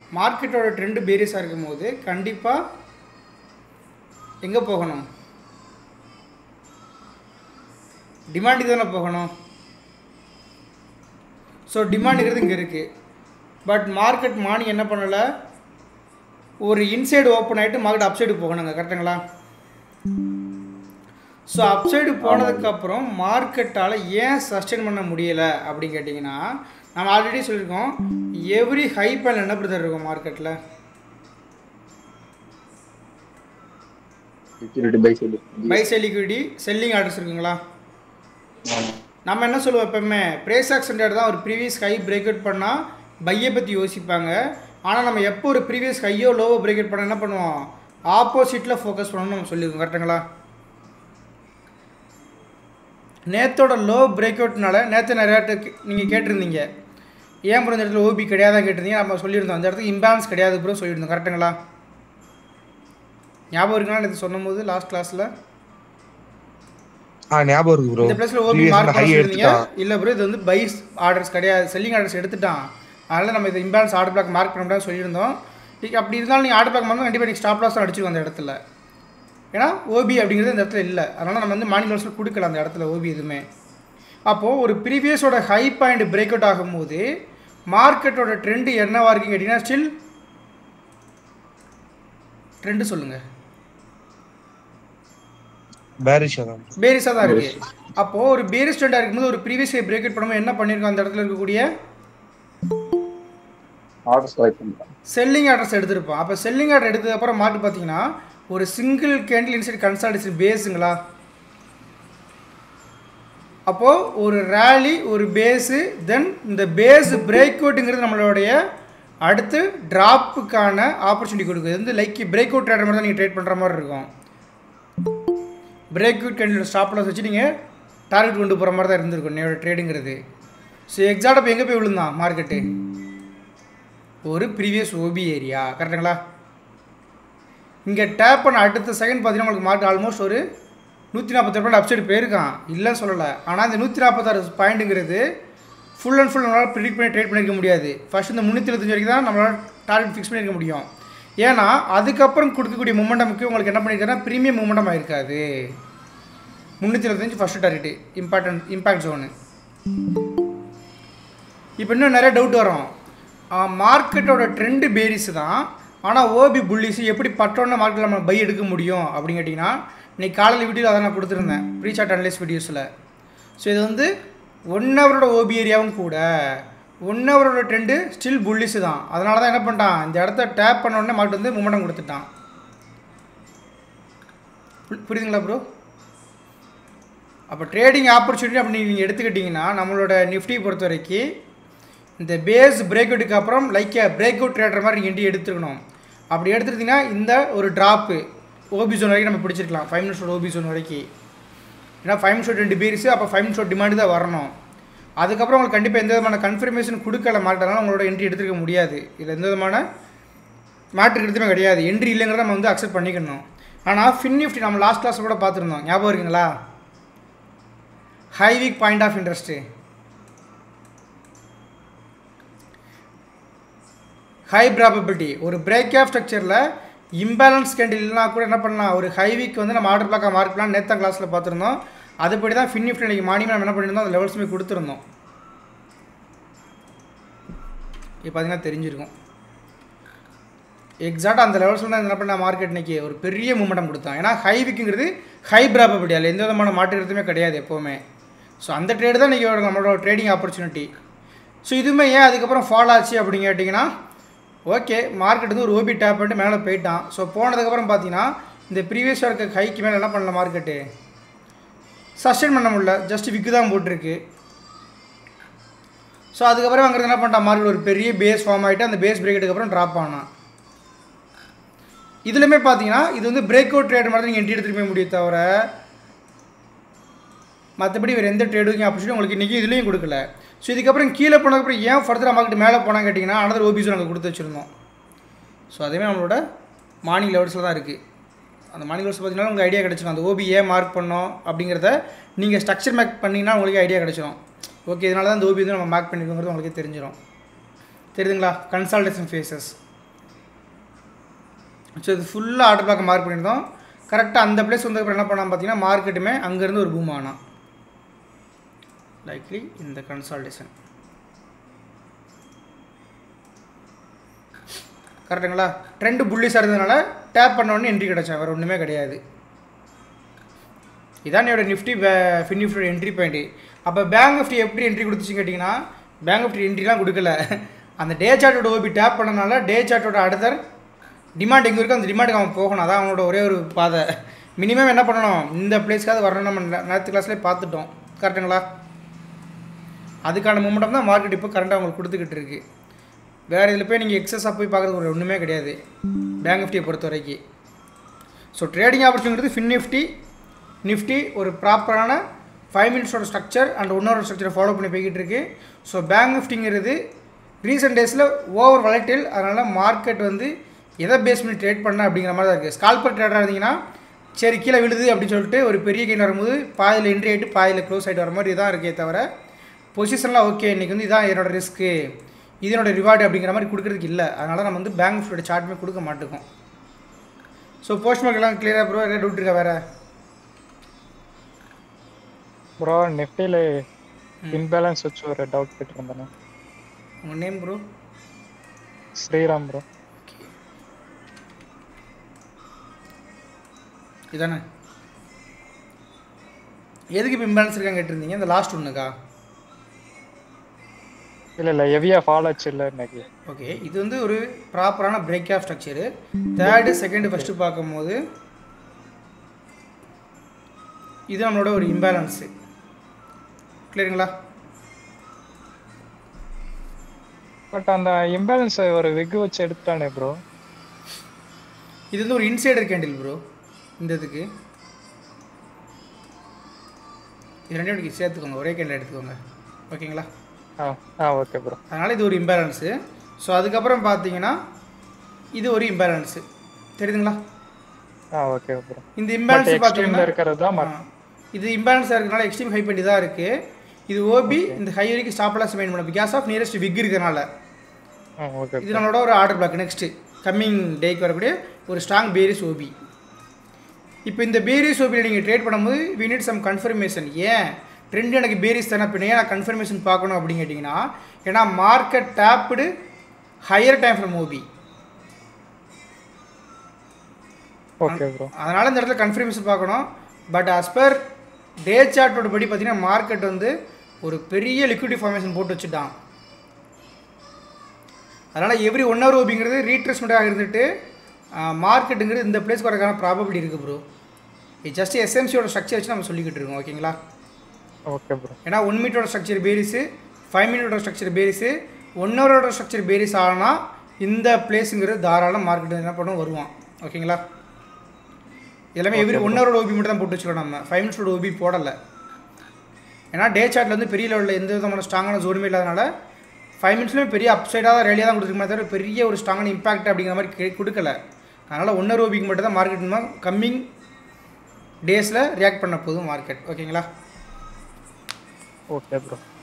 மார்க்கெட்டோட ட்ரெண்டு பேரிஸாக இருக்கும்போது கண்டிப்பாக எங்கே போகணும் டிமாண்டுக்கு தானே போகணும் ஸோ டிமாண்டுங்கிறது இங்கே இருக்குது பட் மார்க்கெட் மார்னிங் என்ன பண்ணலை ஒரு இன்சைடு ஓப்பன் ஆகிட்டு மார்க்கெட் அப்சைடு போகணுங்க கரெக்டுங்களா ஸோ அப்சைடு போனதுக்கப்புறம் மார்க்கெட்டால் ஏன் சஸ்டெயின் பண்ண முடியலை அப்படின்னு கேட்டிங்கன்னா நம்ம ஆல்ரெடி சொல்லியிருக்கோம் எவ்ரி ஹை பேன் என்ன பிரதர் இருக்கும் மார்க்கெட்டில் liquidity buy sell buy sell liquidity selling orders இருக்குங்களா நம்ம என்ன சொல்லுவோம் எப்பவுமே ப்ரைஸ் ஆக்சன்டர் தான் ஒரு ப்ரீவியஸ் ஹை பிரேக் அவுட் பண்ணால் பையை பற்றி யோசிப்பாங்க ஆனால் நம்ம எப்போ ஒரு ப்ரீவியஸ் ஹையோ லோவோ பிரேக் அவுட் பண்ண என்ன பண்ணுவோம் ஆப்போசிட்டில் ஃபோக்கஸ் பண்ணணும்னு நம்ம சொல்லியிருக்கோம் கரெக்டுங்களா நேத்தோட லோ பிரேக் அவுட்னால நேற்று நிறையா நீங்கள் கேட்டிருந்தீங்க ஏன் ப்ரோ இந்த இடத்துல ஓபி கிடையாதான் கேட்டிருந்தீங்க நம்ம சொல்லியிருந்தோம் அந்த இடத்துக்கு இம்பேலன்ஸ் கிடையாது ப்ரோ சொல்லியிருந்தோம் கரெக்டுங்களா ஞாபகம் இருக்குங்களா நேற்று சொன்னும்போது லாஸ்ட் கிளாஸில் ஆ ஞாபகம் இருக்கு ப்ரோ இந்த பிளேஸ்ல ஓபி மார்க் பண்ண சொல்லிருந்தீங்க இல்ல ப்ரோ இது வந்து பைஸ் ஆர்டர்ஸ் கிடையாது செல்லிங் ஆர்டர்ஸ் எடுத்துட்டான் அதனால நம்ம இது இம்பேலன்ஸ் ஆர்டர் பிளாக் மார்க் பண்ண முடியாது சொல்லியிருந்தோம் நீங்கள் அப்படி இருந்தாலும் நீங்கள் ஆர்டர் பிளாக் பண்ணால் கண்டிப்பாக நீங்கள் ஸ்டாப் லாஸ் அடிச்சிருக்கோம் அந்த இடத்துல ஏன்னா ஓபி அப்படிங்கிறது இந்த இடத்துல இல்லை அதனால் நம்ம வந்து மார்னிங் லாஸில் கொடுக்கல அந்த இடத்துல ஓபி எதுவுமே அப்போது ஒரு ப்ரீவியஸோட ஹை பாயிண்ட் பிரேக் அவுட் ஆகும்போது மார்க்கெட்டோட ட்ரெண்டு என்னவா இருக்குன்னு கேட்டிங்கன்னா ஸ்டில் ட்ரெண்டு சொல்லுங்கள் பேரிஷா தான் பேரிஸாக தான் இருக்குது அப்போது ஒரு பேரிஸ் ட்ரெண்டாக இருக்கும்போது ஒரு ப்ரீவியஸ் பிரேக் அவுட் பண்ணும்போது என்ன பண்ணியிருக்கோம் அந்த இடத்துல இருக்கக்கூடிய ஆர்டர் செலக்ட் பண்ணுறேன் செல்லிங் ஆர்டர்ஸ் எடுத்திருப்போம் அப்போ செல்லிங் ஆர்டர் எடுத்தது அப்புறம் மார்க்கெட் பார்த்தீங்கன்னா ஒரு சிங்கிள் கேண்டில் இன்சைட் கன்சால்டேஷன் பேஸுங்களா அப்போது ஒரு ரேலி ஒரு பேஸு தென் இந்த பேஸ் பிரேக் அவுட்டுங்கிறது நம்மளுடைய அடுத்து ட்ராப்புக்கான ஆப்பர்ச்சுனிட்டி கொடுக்குது இது வந்து லைக் பிரேக் அவுட் ட்ரேடர் மாதிரி தான் நீங்கள் ட்ரேட் பண்ணுற மாதிரி இருக்கும் break out candle stop loss வச்சு நீங்கள் டார்கெட் கொண்டு போகிற மாதிரி தான் இருந்திருக்கும் என்னோட ட்ரேடுங்கிறது ஸோ எக்ஸாக்டாக இப்போ எங்கே போய் விழுந்தான் மார்க்கெட்டு ஒரு ப்ரீவியஸ் ஓபி ஏரியா கரெக்டுங்களா இங்கே டேப் பண்ண அடுத்த செகண்ட் பார்த்தீங்கன்னா உங்களுக்கு மார்க் ஆல்மோஸ்ட் ஒரு நூற்றி நாற்பத்தி பாயிண்ட் அப்சைடு போயிருக்கான் இல்லைன்னு சொல்லலை ஆனால் இந்த நூற்றி நாற்பத்தாறு பாயிண்ட்டுங்கிறது ஃபுல் அண்ட் ஃபுல் நம்மளால் ப்ரிடிக் பண்ணி ட்ரேட் பண்ணியிருக்க முடியாது ஃபர்ஸ்ட் இந்த முந்நூற்றி இருபத்தஞ்சு வரைக்கும் தான் நம்மளால் டார்கெட் ஃபிக்ஸ் பண்ணியிருக்க முடியும் ஏன்னா அதுக்கப்புறம் கொடுக்கக்கூடிய மூமெண்டமுக்கு உங்களுக்கு என்ன பண்ணியிருக்காருன்னா ப்ரீமியம் மூமெண்டம் ஆயிருக்காது முந்நூற்றி இருபத்தஞ்சு first target important impact zone இப்போ இன்னும் நிறைய டவுட் வரும் மார்க்கெட்டோட ட்ரெண்டு பேரிஸ் தான் ஆனால் ஓபி புள்ளிஸ் எப்படி பட்டோன்னு மார்க்கெட்டில் நம்ம பை எடுக்க முடியும் அப்படின்னு கேட்டிங்கன்னா இன்னைக்கு காலையில் வீடியோவில் அதை நான் கொடுத்துருந்தேன் ப்ரீ சார்ட் அனலைஸ் வீடியோஸில் ஸோ இது வந்து ஒன் ஹவரோட ஓபி ஏரியாவும் கூட ஒன் ஹவரோட ட்ரெண்டு ஸ்டில் புள்ளிஸ் தான் அதனால தான் என்ன பண்ணிட்டான் இந்த இடத்த டேப் பண்ண உடனே மார்க்கெட் வந்து மூமெண்டம் கொடுத்துட்டான் புரி- புரியுதுங்களா ப்ரோ அப்போ ட்ரேடிங் ஆப்பர்ச்சுனிட்டி அப்படி நீங்கள் எடுத்துக்கிட்டிங்கன்னா நம்மளோட நிஃப்டி பொறுத்த வரைக்கும் இந்த பேஸ் பிரேக் அவுட்டுக்கு அப்புறம் லைக் பிரேக் அவுட் ட்ரேடர் மாதிரி நீங்கள் என்டி எடுத்துக்கணும் அப்படி எடுத்துக்கிட்டிங்கன்னா இந்த ஒரு ட்ராப்பு ஓபி ஜோன் வரைக்கும் நம்ம பிடிச்சிருக்கலாம் ஃபைவ் மினிட்ஸ் ஓபி ஜோன் வரைக்கும் ஏன்னா ஃபைவ் மினிட்ஸ் ரெண்டு பேரிஸு அப்போ ஃபைவ் மினிட்ஸ் டிமாண்டு தான் வரணும் அதுக்கப்புறம் உங்களுக்கு கண்டிப்பாக எந்த விதமான கன்ஃபர்மேஷன் கொடுக்கல மாட்டனால உங்களோட என்ட்ரி எடுத்துக்க முடியாது இதில் எந்த விதமான மேட்ரு எடுத்துமே கிடையாது என்ட்ரி இல்லைங்கிறத நம்ம வந்து அக்செப்ட் பண்ணிக்கணும் ஆனால் ஃபின் நிஃப்டி நம்ம லாஸ்ட் கிளாஸ் கூட பார்த்துருந்தோம் ஞாபகம் இருக்குங்களா high wick point of interest high probability ஒரு பிரேக் ஆஃப் ஸ்ட்ரக்சரில் இம்பேலன்ஸ் கேண்டில் இல்லைனா கூட என்ன பண்ணலாம் ஒரு ஹை வீக் வந்து நம்ம ஆர்டர் பிளாக்காக மார்க் பண்ணலாம் நேற்று கிளாஸில் பார்த்துருந்தோம் அதுபடி தான் ஃபின் நிஃப்டி இன்றைக்கி மார்னிங் நம்ம என்ன பண்ணியிருந்தோம் அந்த லெவல்ஸுமே கொடுத்துருந்தோம் இப்போ பார்த்தீங்கன்னா தெரிஞ்சிருக்கும் எக்ஸாக்டாக அந்த லெவல்ஸில் தான் என்ன பண்ண மார்க்கெட் இன்னைக்கு ஒரு பெரிய மூமெண்டம் கொடுத்தான் ஏன்னா ஹை விக்குங்கிறது ஹை ப்ராபபிலிட்டி அதில் எந்த விதமான மாற்றுக்கிறதுமே கிடையாது எப்போவுமே ஸோ அந்த ட்ரேடு தான் இன்றைக்கி நம்மளோட ட்ரேடிங் ஆப்பர்ச்சுனிட்டி ஸோ இதுவுமே ஏன் அதுக்கப்புறம் ஃபால் ஆச்சு அப்படின்னு கேட்டிங்கன்னா ஓகே மார்க்கெட் வந்து ஒரு ஓபி டேப் பண்ணிட்டு மேலே போயிட்டான் ஸோ போனதுக்கப்புறம் பார்த்தீங்கன்னா இந்த ப்ரீவியஸாக இருக்க ஹைக்கு மேலே என்ன பண்ணல மார்க்கெட்டு சஸ்டெயின் பண்ண முடியல ஜஸ்ட் விக்கு தான் போட்டிருக்கு ஸோ அதுக்கப்புறம் அங்கே என்ன பண்ணிட்டான் மார்க்கெட் ஒரு பெரிய பேஸ் ஃபார்ம் ஆகிட்டு அந்த பேஸ் பிரேக்கெட்டுக்கு அப்புறம் ட்ராப் ஆனான் இதுலையுமே பார்த்தீங்கன்னா இது வந்து பிரேக் அவுட் ட்ரேட் மாதிரி நீங்கள் என்ட்ரி எடுத்துகிட்டு போய் முடியும் தவிர மற்றபடி வேறு எந்த ட்ரேடுக்கும் ஆப்பர்ச்சுனிட்டி உங்களுக்கு இன்றைக்கி இதுலேயும் கொடுக்கல ஸோ இதுக்கப்புறம் கீழே போனதுக்கப்புறம் ஏன் ஃபர்தராக மார்க்கெட் மேலே போனான்னு கேட்டிங்கன்னா அனதர் ஓபிஸும் நாங்கள் கொடுத்து வச்சுருந்தோம் ஸோ அதேமே நம்மளோட மார்னிங் லெவல்ஸில் தான் இருக்குது அந்த மார்னிங் லெவல்ஸ் பார்த்தீங்கன்னா உங்களுக்கு ஐடியா கிடச்சிடும் அந்த ஓபி ஏன் மார்க் பண்ணோம் அப்படிங்கிறத நீங்கள் ஸ்ட்ரக்சர் மேக் பண்ணிங்கன்னா உங்களுக்கு ஐடியா கிடச்சிடும் ஓகே இதனால தான் இந்த ஓபி வந்து நம்ம மார்க் பண்ணிருக்கோங்கிறது உங்களுக்கே தெரிஞ்சிடும் தெரியுதுங்களா கன்சல்டேஷன் ஃபேஸஸ் ஸோ இது ஃபுல்லாக ஆர்டர் பிளாக் மார்க் பண்ணியிருந்தோம் கரெக்டாக அந்த பிளேஸ் வந்ததுக்கப்புறம் என்ன பண்ணலாம் பார்த்தீங்கன்னா மார்க்கெட்டுமே அங்கேருந்து ஒரு பூம் ஆனான் லைக்லி இந்த கன்சால்டேஷன் கரெக்டுங்களா ட்ரெண்டு புள்ளிஸாக இருந்ததுனால டேப் பண்ண உடனே என்ட்ரி கிடச்சேன் வேறு ஒன்றுமே கிடையாது இதான் என்னோட நிஃப்டி ஃபின் நிஃப்டியோட என்ட்ரி பாயிண்ட் அப்போ பேங்க் நிஃப்டி எப்படி என்ட்ரி கொடுத்துச்சுன்னு கேட்டிங்கன்னா பேங்க் நிஃப்டி என்ட்ரிலாம் கொடுக்கல அந்த டே சார்ட்டோட ஓபி டேப் பண்ணனால டே சார்ட்டோட அடுத்த டிமாண்ட் எங்கே இருக்கோ அந்த டிமாண்டுக்கு அவன் போகணும் அதான் அவனோட ஒரே ஒரு பாதை மினிமம் என்ன பண்ணணும் இந்த பிளேஸ்க்காவது வரணும் நம்ம நே- நேற்று கிளாஸ்லேயே பார்த்துட்டோம் கரெக்டுங்களா அதுக்கான மூமெண்டம் தான் மார்க்கெட் இப்போ கரண்ட்டாக அவங்களுக்கு கொடுத்துக்கிட்டு இருக்கு வேறு இதில் போய் நீங்கள் எக்ஸஸாக போய் பார்க்குறது ஒரு ஒன்றுமே கிடையாது பேங்க் நிஃப்டியை பொறுத்த வரைக்கும் so trading opportunity Fin Nifty Nifty ஒரு ப்ராப்பரான ஃபைவ் மினிட்ஸோட ஸ்ட்ரக்சர் அண்ட் இன்னொரு ஸ்ட்ரக்சரை ஃபாலோ பண்ணி போய்கிட்டு இருக்கு ஸோ பேங்க் நிஃப்டிங்கிறது ரீசெண்ட் டேஸில் ஓவர் வளட்டில் அதனால் மார்க்கெட் வந்து எதை பேஸ் பண்ணி ட்ரேட் பண்ண அப்படிங்கிற மாதிரி தான் இருக்குது ஸ்கால்பர் ட்ரேடராக இருந்தீங்கன்னா சரி கீழே விழுது அப்படின்னு சொல்லிட்டு ஒரு பெரிய கெயின் வரும்போது பாதியில் என்ட்ரி ஆகிட்டு பாதியில் க்ளோஸ் ஆகிட்டு வர மாதிரி இதான் இருக்கே தவிர பொசிஷன்லாம் ஓகே இன்றைக்கி வந்து இதான் என்னோட ரிஸ்க்கு இது என்னோட ரிவார்டு அப்படிங்கிற மாதிரி கொடுக்குறதுக்கு இல்லை அதனால் நம்ம வந்து பேங்க் நிஃப்டியோட சார்ட்டுமே கொடுக்க மாட்டோம் ஸோ போஸ்ட் மார்க்கெல்லாம் கிளியராக ப்ரோ என்ன டவுட் இருக்கா வேறு ப்ரோ நிஃப்டியில் இன்பேலன்ஸ் வச்சு ஒரு டவுட் கேட்டிருந்தேன் உங்கள் நேம் ப்ரோ ஸ்ரீராம் ப்ரோ இதானே எதுக்கு இப்போ இம்பேலன்ஸ் இருக்காங்க கேட்டிருந்தீங்க இந்த லாஸ்ட் ஒன்றுக்கா இல்லை இல்லை ஹெவியாக ஃபால் ஆச்சு இல்லை இன்னைக்கு ஓகே இது வந்து ஒரு ப்ராப்பரான break of structure third second first பார்க்கும்போது இது நம்மளோட ஒரு இம்பேலன்ஸு கிளியருங்களா பட் அந்த இம்பேலன்ஸை ஒரு விக் வச்சு எடுத்துட்டானே ப்ரோ இது வந்து ஒரு இன்சைடர் கேண்டில் ப்ரோ இந்த இதுக்கு இது ரெண்டையும் எடுத்து சேர்த்துக்கோங்க ஒரே கேண்டில் எடுத்துக்கோங்க ஓகேங்களா ஆ ஆ ஓகே ப்ரோ அதனால் இது ஒரு இம்பேலன்ஸு ஸோ அதுக்கப்புறம் பார்த்தீங்கன்னா இது ஒரு இம்பேலன்ஸு தெரியுதுங்களா ஆ ஓகே ப்ரோ இந்த பட் இம்பேலன்ஸ் எக்ஸ்ட்ரீமில் பார்த்தீங்கன்னா இருக்கிறது தான் ஆ, இது இம்பேலன்ஸாக இருக்கிறனால எக்ஸ்ட்ரீம் ஹை பண்ணி தான் இருக்குது இது ஓபி இந்த ஹை வரைக்கும் ஸ்டாப்லாஸ் மெயின் பண்ணும் பிகாஸ் ஆஃப் நியரஸ்ட் விக் இருக்கிறனால ஆ ஓகே இது நம்மளோட ஒரு ஆர்டர் பிளாக் நெக்ஸ்ட்டு கம்மிங் டேக்கு வரக்கூடிய ஒரு ஸ்ட்ராங் பேரிஸ் ஓபி இப்போ இந்த பேரிஸ் ஓபியில் நீங்கள் ட்ரேட் பண்ணும்போது வி நீட் சம் கன்ஃபர்மேஷன் ஏன் ட்ரெண்ட் எனக்கு பேரிஸ் தானே பின்ன ஏன் நான் கன்ஃபர்மேஷன் பார்க்கணும் அப்படின்னு கேட்டிங்கன்னா ஏன்னா market tapped higher time from OB okay bro அதனால் இந்த இடத்துல கன்ஃபர்மேஷன் பார்க்கணும் பட் as per டே சார்ட்டோட படி பார்த்தீங்கன்னா மார்க்கெட் வந்து ஒரு பெரிய லிக்விடி ஃபார்மேஷன் போட்டு வச்சுட்டான் அதனால் எவ்ரி ஒன் ஹவர் ஓபிங்கிறது ரீட்ரெஸ்மெண்ட்டாக இருந்துட்டு மார்க்கெட்டுங்கிறது இந்த பிளேஸ்க்கு வரக்கான ப்ராபபிலிட்டி இருக்குது ப்ரோ இது ஜஸ்ட் எஸ்எம்சியோட ஸ்ட்ரக்சர் வச்சு நம்ம சொல்லிக்கிட்டு இருக்கோம் ஓகேங்களா ஓகே ப்ரோ ஏன்னா ஒன் மீட்டரோட ஸ்ட்ரக்சர் பேரிஸு ஃபைவ் மினிட்டோட ஸ்ட்ரக்சர் பேரிஸு ஒன் ஹவரோட ஸ்ட்ரக்சர் பேரிஸ் ஆனால் இந்த பிளேஸுங்கிறது தாராளம் மார்க்கெட் என்ன பண்ணும் வருவான் ஓகேங்களா எல்லாமே எவ்ரி ஒன் ஹவரோட ஓபி மட்டும் தான் போட்டு வச்சுக்கணும் நம்ம ஃபைவ் மினிட்ஸோட ஓபி போடலை ஏன்னா டே சார்ட்டில் வந்து பெரிய லெவலில் எந்த விதமான ஸ்ட்ராங்கான ஜோனுமே இல்லாதனால ஃபைவ் மினிட்ஸ்லேயும் பெரிய அப்சைடாக தான் ரேலியாக தான் கொடுத்துருக்கமே தவிர பெரிய ஒரு ஸ்ட்ராங்கான இம்பாக்ட் அப்படிங்கிற மாதிரி கே- கொடுக்கல அதனால் ஒன் ஹவர் ஓபிக்கு மட்டும் தான் மார்க்கெட் கம்மிங் டேஸில் ரியாக்ட் பண்ண போதும் மார்க்கெட் ஓகேங்களா ஓகே ப்ரோ